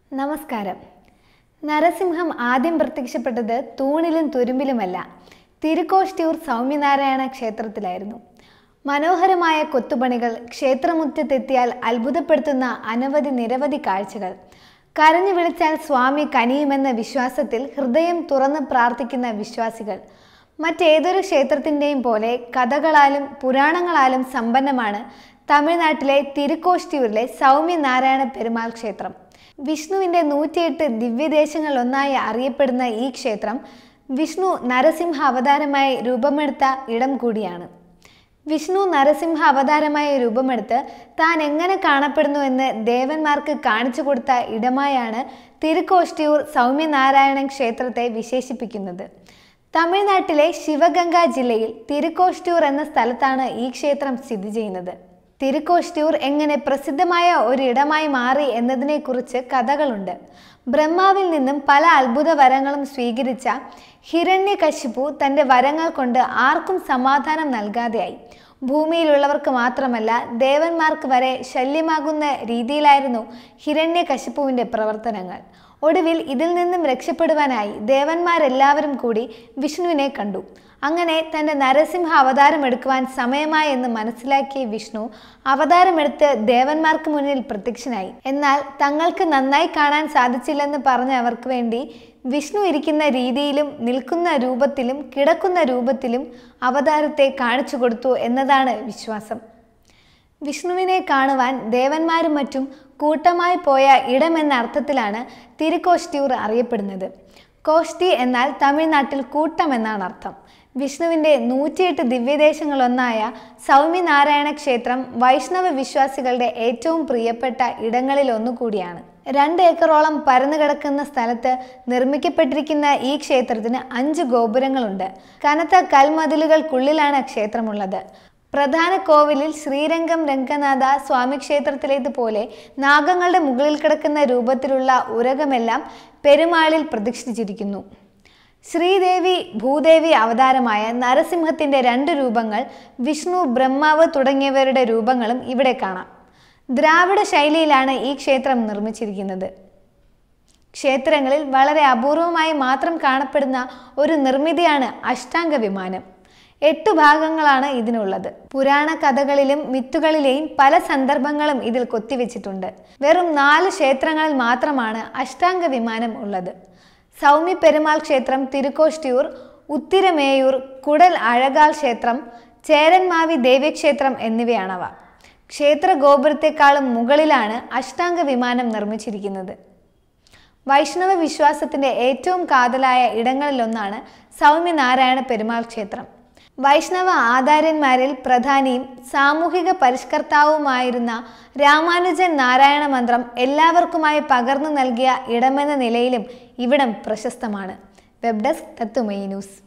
നമസ്കാരം നരസിംഹം ആദ്യം പ്രത്യക്ഷപ്പെട്ടത് തൂണിലും തുരുമ്പിലുമല്ല തിരുക്കോഷ്ടിയൂർ സൗമ്യനാരായണ ക്ഷേത്രത്തിലായിരുന്നു മനോഹരമായ കൊത്തുപണികൾ ക്ഷേത്രമുറ്റത്തെത്തിയാൽ അത്ഭുതപ്പെടുത്തുന്ന അനവധി നിരവധി കാഴ്ചകൾ കരഞ്ഞു വിളിച്ചാൽ സ്വാമി കനിയുമെന്ന വിശ്വാസത്തിൽ ഹൃദയം തുറന്ന് പ്രാർത്ഥിക്കുന്ന വിശ്വാസികൾ മറ്റേതൊരു ക്ഷേത്രത്തിൻ്റെയും പോലെ കഥകളാലും പുരാണങ്ങളാലും സമ്പന്നമാണ് തമിഴ്നാട്ടിലെ തിരുക്കോഷ്ടിയൂരിലെ സൗമ്യനാരായണ പെരുമാൾ ക്ഷേത്രം വിഷ്ണുവിൻ്റെ നൂറ്റിയെട്ട് ദിവ്യദേശങ്ങൾ ഒന്നായി അറിയപ്പെടുന്ന ഈ ക്ഷേത്രം വിഷ്ണു നരസിംഹ അവതാരമായി രൂപമെടുത്ത ഇടം കൂടിയാണ് വിഷ്ണു നരസിംഹ അവതാരമായി രൂപമെടുത്ത് താൻ എങ്ങനെ കാണപ്പെടുന്നു എന്ന് ദേവന്മാർക്ക് കാണിച്ചു കൊടുത്ത ഇടമായാണ് തിരുക്കോഷ്ടിയൂർ സൗമ്യനാരായണൻ ക്ഷേത്രത്തെ വിശേഷിപ്പിക്കുന്നത് തമിഴ്നാട്ടിലെ ശിവഗംഗ ജില്ലയിൽ തിരുക്കോഷ്ടിയൂർ എന്ന സ്ഥലത്താണ് ഈ ക്ഷേത്രം സ്ഥിതി ചെയ്യുന്നത് തിരുക്കോഷ്ടിയൂർ എങ്ങനെ പ്രസിദ്ധമായ ഒരു ഇടമായി മാറി എന്നതിനെക്കുറിച്ച് കഥകളുണ്ട് ബ്രഹ്മാവിൽ നിന്നും പല അത്ഭുത വരങ്ങളും സ്വീകരിച്ച ഹിരണ്യകശിപു തൻ്റെ വരങ്ങൾ കൊണ്ട് ആർക്കും സമാധാനം നൽകാതെയായി ഭൂമിയിലുള്ളവർക്ക് മാത്രമല്ല ദേവന്മാർക്ക് വരെ ശല്യമാകുന്ന രീതിയിലായിരുന്നു ഹിരണ്യകശിപുവിൻ്റെ പ്രവർത്തനങ്ങൾ ഒടുവിൽ ഇതിൽ നിന്നും രക്ഷപ്പെടുവാനായി ദേവന്മാരെല്ലാവരും കൂടി വിഷ്ണുവിനെ കണ്ടു അങ്ങനെ തൻ്റെ നരസിംഹ അവതാരം എടുക്കുവാൻ സമയമായി എന്ന് മനസ്സിലാക്കിയ വിഷ്ണു അവതാരമെടുത്ത് ദേവന്മാർക്ക് മുന്നിൽ പ്രത്യക്ഷനായി എന്നാൽ തങ്ങൾക്ക് നന്നായി കാണാൻ സാധിച്ചില്ലെന്ന് പറഞ്ഞ അവർക്ക് വേണ്ടി വിഷ്ണു ഇരിക്കുന്ന രീതിയിലും നിൽക്കുന്ന രൂപത്തിലും കിടക്കുന്ന രൂപത്തിലും അവതാരത്തെ കാണിച്ചു കൊടുത്തു എന്നതാണ് വിശ്വാസം വിഷ്ണുവിനെ കാണുവാൻ ദേവന്മാരും മറ്റും കൂട്ടമായി പോയ ഇടമെന്ന അർത്ഥത്തിലാണ് തിരുക്കോഷ്ടിയൂർ അറിയപ്പെടുന്നത് കോഷ്ടി എന്നാൽ തമിഴ്നാട്ടിൽ കൂട്ടം എന്നാണ് അർത്ഥം വിഷ്ണുവിൻ്റെ നൂറ്റിയെട്ട് ദിവ്യദേശങ്ങളൊന്നായ സൗമ്യനാരായണ ക്ഷേത്രം വൈഷ്ണവ വിശ്വാസികളുടെ ഏറ്റവും പ്രിയപ്പെട്ട ഇടങ്ങളിൽ ഒന്നുകൂടിയാണ് രണ്ട് ഏക്കറോളം പരന്നു കിടക്കുന്ന സ്ഥലത്ത് നിർമ്മിക്കപ്പെട്ടിരിക്കുന്ന ഈ ക്ഷേത്രത്തിന് അഞ്ച് ഗോപുരങ്ങളുണ്ട് കനത്ത കൽമതിലുകൾക്കുള്ളിലാണ് ക്ഷേത്രമുള്ളത് പ്രധാന കോവിലിൽ ശ്രീരംഗം രംഗനാഥ സ്വാമി ക്ഷേത്രത്തിലേതുപോലെ നാഗങ്ങളുടെ മുകളിൽ കിടക്കുന്ന രൂപത്തിലുള്ള ഉരകമെല്ലാം പെരുമാളിൽ പ്രതിഷ്ഠിച്ചിരിക്കുന്നു ശ്രീദേവി ഭൂദേവി അവതാരമായ നരസിംഹത്തിന്റെ രണ്ട് രൂപങ്ങൾ വിഷ്ണു ബ്രഹ്മാവ് തുടങ്ങിയവരുടെ രൂപങ്ങളും ഇവിടെ കാണാം ദ്രാവിഡ ശൈലിയിലാണ് ഈ ക്ഷേത്രം നിർമ്മിച്ചിരിക്കുന്നത് ക്ഷേത്രങ്ങളിൽ വളരെ അപൂർവമായി മാത്രം കാണപ്പെടുന്ന ഒരു നിർമ്മിതിയാണ് അഷ്ടാംഗ വിമാനം എട്ടു ഭാഗങ്ങളാണ് ഇതിനുള്ളത് പുരാണ കഥകളിലും മിത്തുകളിലെയും പല സന്ദർഭങ്ങളും ഇതിൽ കൊത്തിവെച്ചിട്ടുണ്ട് വെറും നാല് ക്ഷേത്രങ്ങളിൽ മാത്രമാണ് അഷ്ടാംഗ വിമാനം ഉള്ളത് സൗമ്യ പെരുമാൾ ക്ഷേത്രം തിരുക്കോഷ്ടിയൂർ ഉത്തിരമേയൂർ കുടൽ അഴകാൽ ക്ഷേത്രം ചേരന്മാവി ദേവീക്ഷേത്രം എന്നിവയാണവ ക്ഷേത്ര ഗോപുരത്തെക്കാളും മുകളിലാണ് അഷ്ടാംഗ വിമാനം നിർമ്മിച്ചിരിക്കുന്നത് വൈഷ്ണവ വിശ്വാസത്തിന്റെ ഏറ്റവും കാതലായ ഇടങ്ങളിലൊന്നാണ് സൗമ്യനാരായണ പെരുമാൾ ക്ഷേത്രം വൈഷ്ണവ ആചാര്യന്മാരിൽ പ്രധാനിയും സാമൂഹിക പരിഷ്കർത്താവുമായിരുന്ന രാമാനുജൻ നാരായണ മന്ത്രം എല്ലാവർക്കുമായി പകർന്നു നൽകിയ ഇടമെന്ന നിലയിലും ഇവിടം പ്രശസ്തമാണ് വെബ് ഡെസ്ക് തത്തുമയി ന്യൂസ്